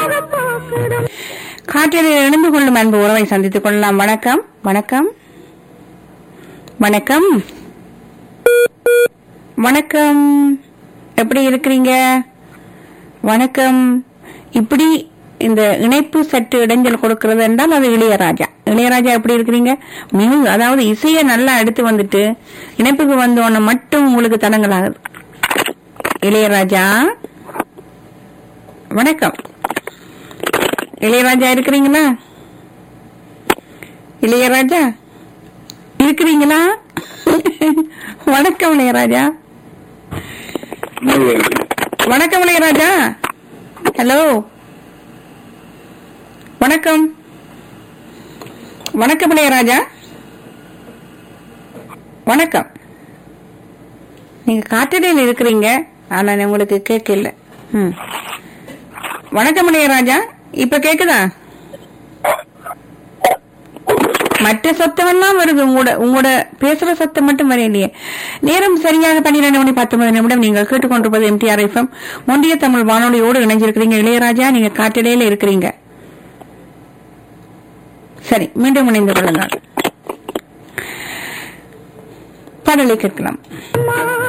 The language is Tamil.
காற்றில் இணைந்து கொள்ளும் அன்பு உறவை சந்தித்துக் கொள்ளலாம் வணக்கம் வணக்கம் வணக்கம் வணக்கம் எப்படி இருக்கிறீங்க வணக்கம் இப்படி இந்த இணைப்பு சற்று இடைஞ்சல் கொடுக்கிறது என்றால் அது இளையராஜா இளையராஜா எப்படி இருக்கிறீங்க மிக அதாவது இசையை நல்லா எடுத்து வந்துட்டு இணைப்புக்கு வந்தோன்னு மட்டும் உங்களுக்கு தடங்கலாகுது இளையராஜா வணக்கம் இளையராஜா இருக்கிறீங்களா இளையராஜா இருக்கிறீங்களா வணக்கம் இளையராஜா வணக்கம் இளையராஜா ஹலோ வணக்கம் வணக்கம் இளையராஜா வணக்கம் நீங்க காட்டடையில் இருக்கிறீங்க ஆனா நான் உங்களுக்கு கேட்கல ம் வணக்கம் இளையராஜா இப்ப கேக்குதா மற்ற சத்தம் எல்லாம் வருது உங்களோட உங்களோட பேசுற சத்தம் மட்டும் வரையிலையே நேரம் சரியாக பன்னிரண்டு மணி பத்தொன்பது நிமிடம் நீங்கள் கேட்டுக்கொண்டிருப்பது எம்டிஆர் எஃப்எம் ஒன்றிய தமிழ் வானொலியோடு இணைஞ்சிருக்கிறீங்க இளையராஜா நீங்க காட்டிடையில இருக்கிறீங்க சரி மீண்டும் இணைந்து கொள்ளுங்கள் பாடலை கேட்கலாம்